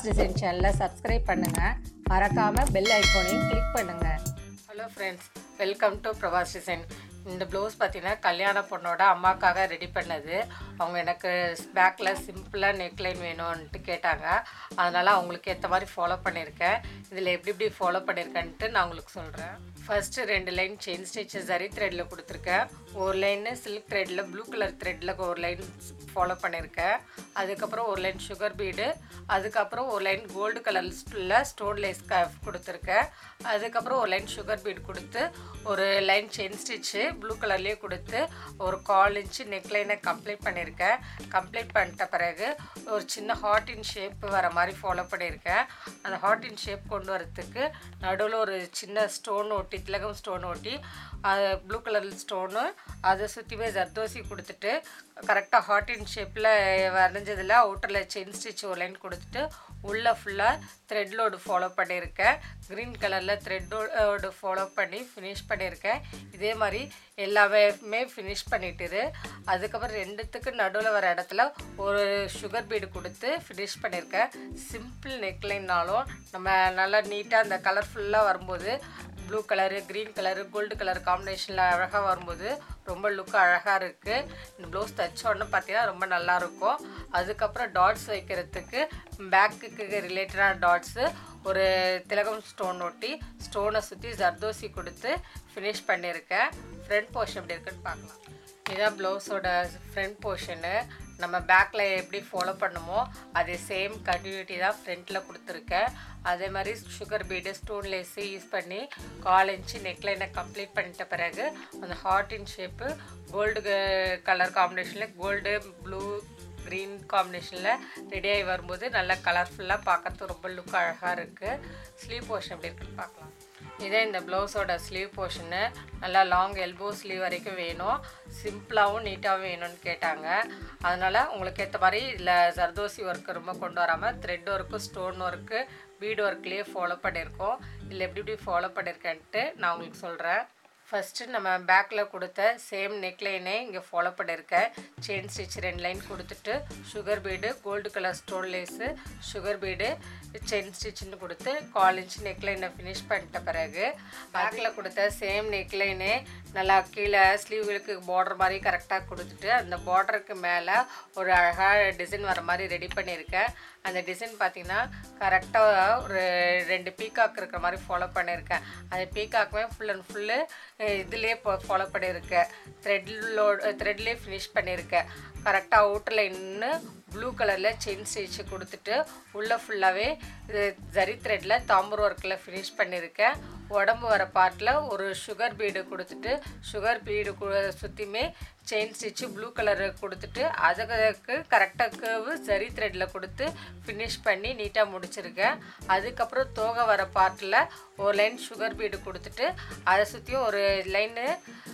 design சேனலை subscribe பண்ணுங்கள் மறக்காமல் பெல் ஐக்கானையும் கிளிக் பண்ணுங்கள் hello friends welcome to Prabhas design இந்த ப்ளவுஸ் பார்த்தீங்கன்னா கல்யாண பொண்ணோட அம்மாக்காக ரெடி பண்ணது அவங்க எனக்கு பேக்கில் சிம்பிளாக நெக்லைன் வேணும்ன்ட்டு கேட்டாங்க அதனால் அவங்களுக்கு ஏற்ற மாதிரி ஃபாலோ பண்ணியிருக்கேன் இதில் எப்படி எப்படி ஃபாலோ பண்ணியிருக்கேன்ட்டு நான் உங்களுக்கு சொல்கிறேன் ஃபர்ஸ்ட்டு ரெண்டு லைன் செயின் ஸ்டிச்சஸ் ஜரி த்ரெட்டில் கொடுத்துருக்கேன் ஒரு லைனு சில்க் த்ரெட்டில் ப்ளூ கலர் த்ரெட்டில் ஒரு லைன் ஃபாலோ பண்ணியிருக்கேன் அதுக்கப்புறம் ஒரு லைன் சுகர் பீடு அதுக்கப்புறம் ஒரு லைன் கோல்டு கலரில் ஸ்டோன் லேஸ் க கொடுத்துருக்கேன் அதுக்கப்புறம் ஒரு லைன் சுகர் பீடு கொடுத்து ஒரு லைன் செயின் ஸ்டிச்சு ப்ளூ கலர்லேயே கொடுத்து ஒரு கால் இன்ச்சு நெக்லைனை கம்ப்ளீட் பண்ணியிருக்கேன் கம்ப்ளீட் பண்ணிட்ட பிறகு ஒரு சின்ன ஹார்ட் இன் ஷேப் வர மாதிரி ஃபாலோ பண்ணியிருக்கேன் அந்த ஹார்ட் இன் ஷேப் கொண்டு வரத்துக்கு நடுவில் ஒரு சின்ன ஸ்டோன் ஒட்டி திலகம் ஸ்டோன் ஒட்டி அது ப்ளூ கலர் ஸ்டோனு அதை சுற்றிவே ஜர்தோசி கொடுத்துட்டு கரெக்டாக ஹார்ட் இன் ஷேப்பில் வரைஞ்சதில் அவுட்டரில் செயின் ஸ்டிச் ஒரு லைன் கொடுத்துட்டு உள்ளே ஃபுல்லாக த்ரெட் லோடு ஃபாலோ பண்ணியிருக்கேன் க்ரீன் கலரில் த்ரெட் லோடு ஃபாலோ பண்ணி ஃபினிஷ் பண்ணியிருக்கேன் இதே மாதிரி எல்லாமே ஃபினிஷ் பண்ணிட்டுரு அதுக்கப்புறம் ரெண்டுத்துக்கு நடுவில் வர இடத்துல ஒரு சுகர் பீடு கொடுத்து ஃபினிஷ் பண்ணியிருக்கேன் சிம்பிள் நெக்லைன்னாலும் நம்ம நல்லா நீட்டாக அந்த கலர்ஃபுல்லாக வரும்போது blue colour green colour gold colour காம்பினேஷனில் அழகாக வரும்போது ரொம்ப லுக் அழகாக இருக்குது இந்த ப்ளவுஸ் தைச்ச உடனே பார்த்தீங்கன்னா ரொம்ப நல்லாயிருக்கும் அதுக்கப்புறம் டாட்ஸ் வைக்கிறதுக்கு பேக்குக்கு ரிலேட்டடான டாட்ஸு ஒரு திலகம் ஸ்டோன் ஒட்டி ஸ்டோனை சுற்றி ஜர்தோசி கொடுத்து ஃபினிஷ் பண்ணியிருக்கேன் ஃப்ரண்ட் போர்ஷன் எப்படி இருக்குன்னு பார்க்கலாம் இதுதான் ப்ளவுஸோட ஃப்ரண்ட் போர்ஷனு நம்ம பேக்கில் எப்படி ஃபாலோ பண்ணுமோ அதே சேம் கண்டினியூட்டி தான் ஃப்ரண்ட்டில் கொடுத்துருக்கேன் அதே மாதிரி sugar bead stone lace use பண்ணி கால் இன்ச்சு நெக்லைனை கம்ப்ளீட் பண்ணிட்ட பிறகு அந்த heart in shape gold colour காம்பினேஷனில் கோல்டு ப்ளூ க்ரீன் காம்பினேஷனில் ரெடி ஆகி வரும்போது நல்லா கலர்ஃபுல்லாக பார்க்கறதுக்கு ரொம்ப லுக் அழகாக இருக்குது ஸ்லீவ் போர்ஷன் எப்படி இருக்குன்னு பார்க்கலாம் இதே இந்த ப்ளவுஸோட ஸ்லீவ் போர்ஷனு நல்லா லாங் எல்போ ஸ்லீவ் வரைக்கும் வேணும் சிம்பிளாகவும் நீட்டாகவும் வேணும்னு கேட்டாங்க அதனால் உங்களுக்கு ஏற்ற மாதிரி இதில் ஜர்தோசி ஒர்க்கு ரொம்ப கொண்டு வராமல் thread work stone work bead ஒர்க்லேயே ஃபாலோ பண்ணியிருக்கோம் இதில் எப்படி எப்படி ஃபாலோ பண்ணியிருக்கேன்ட்டு நான் உங்களுக்கு சொல்கிறேன் ஃபஸ்ட்டு நம்ம பேக்கில் கொடுத்த சேம் நெக்லைனே இங்கே ஃபாலோ பண்ணியிருக்கேன் செயின் ஸ்டிச் ரெண்டு லைன் கொடுத்துட்டு sugar bead gold colour stone lace sugar bead chain ஸ்டிச்னு கொடுத்து கால் இன்ச் நெக்லைனை ஃபினிஷ் பண்ணிட்ட பிறகு பேக்கில் கொடுத்த சேம் நெக்லைனே நல்லா கீழே ஸ்லீவ்களுக்கு பார்டர் மாதிரி கரெக்டாக கொடுத்துட்டு அந்த பார்டருக்கு மேலே ஒரு அழகாக டிசைன் வர மாதிரி ரெடி பண்ணியிருக்கேன் அந்த டிசைன் பார்த்தீங்கன்னா கரெக்டாக ஒரு ரெண்டு பீகாக் இருக்கிற மாதிரி ஃபாலோ பண்ணியிருக்கேன் அந்த பீகாக்குமே ஃபுல் அண்ட் ஃபுல்லு இதுலேயே ஃபாலோ பண்ணியிருக்கேன் த்ரெட்லோட த்ரெட்லேயே ஃபினிஷ் பண்ணியிருக்கேன் கரெக்டாக அவுட்டர் லைன்னு ப்ளூ கலரில் செயின் ஸ்டிச்சு கொடுத்துட்டு உள்ளே ஃபுல்லாகவே இது ஜரி த்ரெட்டில் தாம்பூர் ஒர்க்கில் ஃபினிஷ் பண்ணியிருக்கேன் உடம்பு வர பார்ட்டில் ஒரு சுகர் பீடு கொடுத்துட்டு சுகர் பீடு சுற்றியுமே செயின் ஸ்டிச்சு ப்ளூ கலர் கொடுத்துட்டு அதுக்கு கரெக்டாக கேர்வு ஜரி த்ரெட்டில் கொடுத்து ஃபினிஷ் பண்ணி நீட்டாக முடிச்சிருக்கேன் அதுக்கப்புறம் தோகை வர பார்ட்டில் ஒரு லைன் சுகர் பீடு கொடுத்துட்டு அதை சுற்றியும் ஒரு லைனு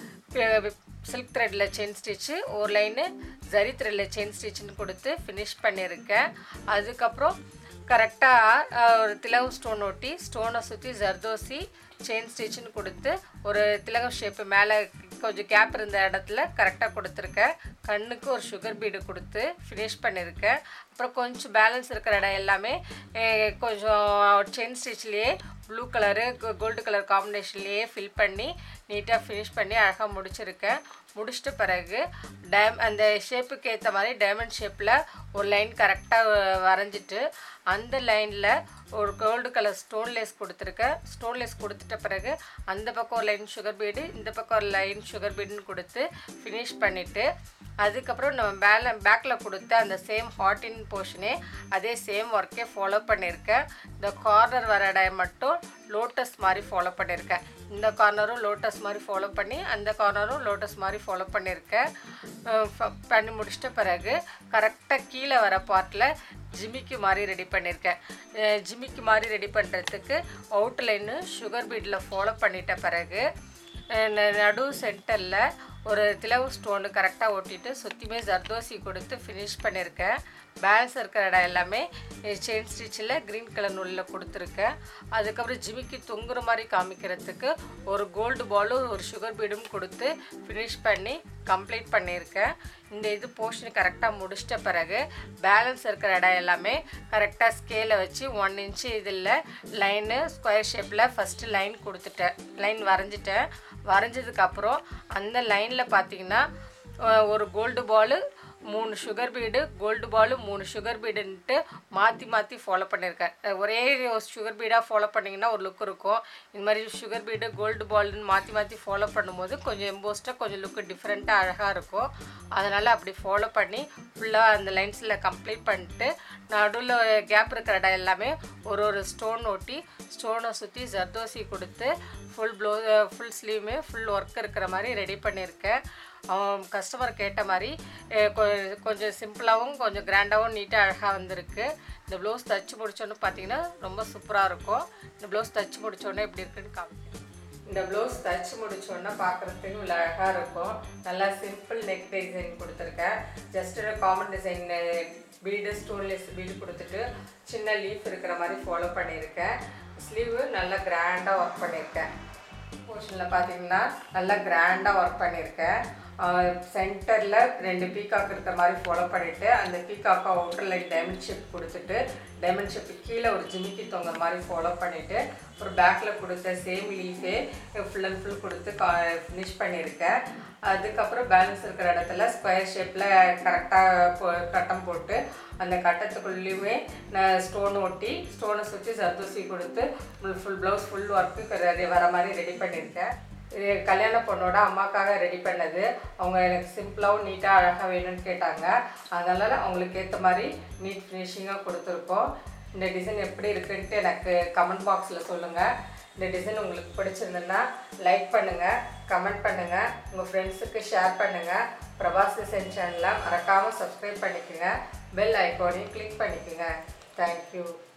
சில்க் த்ரெட்டில் செயின் ஸ்டிச்சு ஒரு லைனு ஜரி த்ரெட்டில் செயின் ஸ்டிச்சுன்னு கொடுத்து ஃபினிஷ் பண்ணியிருக்கேன் அதுக்கப்புறம் கரெக்டாக ஒரு திலகம் ஸ்டோன் ஒட்டி ஸ்டோனை சுற்றி ஜர்தோசி செயின் ஸ்டிச்சுன்னு கொடுத்து ஒரு திலகம் ஷேப்பு மேலே கொஞ்சம் கேப் இருந்த இடத்துல கரெக்டாக கொடுத்துருக்கேன் கண்ணுக்கு ஒரு சுகர் பீடு கொடுத்து ஃபினிஷ் பண்ணியிருக்கேன் அப்புறம் கொஞ்சம் பேலன்ஸ் இருக்கிற இடம் எல்லாமே கொஞ்சம் செயின் ஸ்டிச்லேயே ப்ளூ கலரு கோல்டு கலர் காம்பினேஷன்லேயே ஃபில் பண்ணி நீட்டாக ஃபினிஷ் பண்ணி அழகாக முடிச்சிருக்கேன் முடிச்சிட்ட பிறகு டேம் அந்த ஷேப்புக்கு ஏற்ற மாதிரி டைமண்ட் ஷேப்பில் ஒரு லைன் கரெக்டாக வரைஞ்சிட்டு அந்த லைனில் ஒரு கோல்டு கலர் ஸ்டோன் லேஸ் கொடுத்துருக்கேன் ஸ்டோன் லேஸ் கொடுத்துட்ட பிறகு அந்த பக்கம் ஒரு லைன் சுகர் பீடு இந்த பக்கம் ஒரு லைன் சுகர் பீடுன்னு கொடுத்து ஃபினிஷ் பண்ணிவிட்டு அதுக்கப்புறம் நம்ம பேல பேக்கில் கொடுத்த அந்த சேம் ஹாட்டின் போர்ஷனே அதே சேம் ஒர்க்கே ஃபாலோ பண்ணியிருக்கேன் இந்த கார்னர் வர இடம் மட்டும் லோட்டஸ் மாதிரி ஃபாலோ பண்ணியிருக்கேன் இந்த கார்னரும் லோட்டஸ் மாதிரி ஃபாலோ பண்ணி அந்த கார்னரும் லோட்டஸ் மாதிரி ஃபாலோ பண்ணியிருக்கேன் பண்ணி முடிச்சிட்ட பிறகு கரெக்டாக கீழே வர பார்ட்டில் ஜிமிக்கு மாதிரி ரெடி பண்ணியிருக்கேன் ஜிமிக்கு மாதிரி ரெடி பண்ணுறதுக்கு அவுட்லைனு சுகர் பீடில் ஃபாலோ பண்ணிட்ட பிறகு நடு சென்டரில் ஒரு திலவு ஸ்டோனு கரெக்டாக ஒட்டிட்டு சுற்றியுமே ஜர்தோசி கொடுத்து ஃபினிஷ் பண்ணியிருக்கேன் பேலன்ஸ் இருக்கிற இடம் எல்லாமே செயின் ஸ்டிச்சில் க்ரீன் கலர் நூலில் கொடுத்துருக்கேன் அதுக்கப்புறம் ஜிமிக்கி தொங்குற மாதிரி காமிக்கிறதுக்கு ஒரு கோல்டு பாலும் ஒரு சுகர் பீடும் கொடுத்து ஃபினிஷ் பண்ணி கம்ப்ளீட் பண்ணியிருக்கேன் இந்த இது போர்ஷன் கரெக்டாக முடிச்சிட்ட பிறகு பேலன்ஸ் இருக்கிற இடம் எல்லாமே கரெக்டாக ஸ்கேலை வச்சு ஒன் இன்ச்சு இதில் லைனு ஸ்கொயர் ஷேப்பில் ஃபஸ்ட்டு லைன் கொடுத்துட்டேன் லைன் வரைஞ்சிட்டேன் வரைஞ்சதுக்கப்புறம் அந்த லைனில் பார்த்தீங்கன்னா அஹ், ஒரு கோல்டு பாலு மூணு சுகர் பீடு கோல்டு பாலு மூணு சுகர் பீடுன்ட்டு மாற்றி மாற்றி ஃபாலோ பண்ணியிருக்கேன் அஹ் ஒரே சுகர் பீடாக ஃபாலோ பண்ணிங்கன்னா ஒரு லுக் இருக்கும் இந்த மாதிரி சுகர் பீடு கோல்டு பால்னு மாற்றி மாற்றி ஃபாலோ பண்ணும்போது கொஞ்சம் எம்போஸ்ட்டாக கொஞ்சம் லுக்கு டிஃப்ரெண்ட்டாக அழகாக இருக்கும் அதனால் அப்படி ஃபாலோ பண்ணி ஃபுல்லாக அந்த லைன்ஸில் கம்ப்ளீட் பண்ணிட்டு நடுவில் கேப் இருக்கிற இடம் எல்லாமே ஒரு ஒரு ஸ்டோன் ஒட்டி ஸ்டோனை சுற்றி ஜர்தோசி கொடுத்து ஃபுல் ப்ளோ ஃபுல் ஸ்லீவுமே ஃபுல் ஒர்க் இருக்கிற மாதிரி ரெடி பண்ணியிருக்கேன் அவன் கஸ்டமர் கேட்ட மாதிரி அஹ், கொ- கொஞ்சம் சிம்பிளாகவும் கொஞ்சம் கிராண்டாகவும் நீட்டாக அழகாக வந்திருக்கு இந்த ப்ளவுஸ் தச்சு முடிச்சோன்னு பார்த்தீங்கன்னா ரொம்ப சூப்பராக இருக்கும் இந்த ப்ளவுஸ் தச்சு முடிச்சோடனே எப்படி இருக்குன்னு காமிக்கிறேன் இந்த ப்ளவுஸ் தச்சு முடிச்சோன்னா பார்க்குறதுக்கு இவ்வளோ அழகாக இருக்கும் நல்லா சிம்பிள் நெக் டிசைன் கொடுத்துருக்கேன் ஜஸ்ட் ஒரு common design bead stone lace bead கொடுத்துட்டு சின்ன லீஃப் இருக்கிற மாதிரி ஃபாலோ பண்ணியிருக்கேன் ஸ்லீவு நல்லா கிராண்டாக ஒர்க் பண்ணியிருக்கேன் போர்ஷனில் பார்த்தீங்கன்னா நல்லா கிராண்டாக ஒர்க் பண்ணியிருக்கேன் சென்டரில் ரெண்டு பீகாக் இருக்கிற மாதிரி ஃபாலோ பண்ணிவிட்டு அந்த பீகாக்கை அவுட்டர் லைன் டைமண்ட் ஷேப் கொடுத்துட்டு டைமண்ட் ஷேப்பு கீழே ஒரு ஜிமிக்கி தொங்குற மாதிரி ஃபாலோ பண்ணிவிட்டு ஒரு பேக்கில் கொடுத்த சேம் லீஃபே ஃபுல் அண்ட் ஃபுல் கொடுத்து கா ஃபினிஷ் பண்ணியிருக்கேன் அதுக்கப்புறம் பேலன்ஸ் இருக்கிற இடத்துல ஸ்கொயர் ஷேப்பில் கரெக்டாக கட்டம் போட்டு அந்த கட்டத்துக்குள்ளேயுமே நான் ஸ்டோன் ஒட்டி ஸ்டோனை சுற்றி சர்தூசி கொடுத்து full full blouse full work ready வர மாதிரி ரெடி பண்ணியிருக்கேன் இது கல்யாண பொண்ணோட அம்மாக்காக ரெடி பண்ணது அவங்க எனக்கு சிம்பிளாகவும் நீட்டாக அழகாக வேணும்னு கேட்டாங்க அதனால் அவங்களுக்கு ஏற்ற மாதிரி நீட் ஃபினிஷிங்காக கொடுத்துருக்கோம் இந்த டிசைன் எப்படி இருக்குன்ட்டு எனக்கு கமெண்ட் பாக்ஸில் சொல்லுங்கள் இந்த டிசைன் உங்களுக்கு பிடிச்சிருந்துன்னா லைக் பண்ணுங்கள் கமெண்ட் பண்ணுங்கள் உங்கள் ஃப்ரெண்ட்ஸுக்கு ஷேர் பண்ணுங்கள் பிரபாஸ் டிசைன் சேனலை மறக்காமல் சப்ஸ்கிரைப் பண்ணிக்கோங்க பெல் ஐக்கானையும் கிளிக் பண்ணிக்கோங்க தேங்க்யூ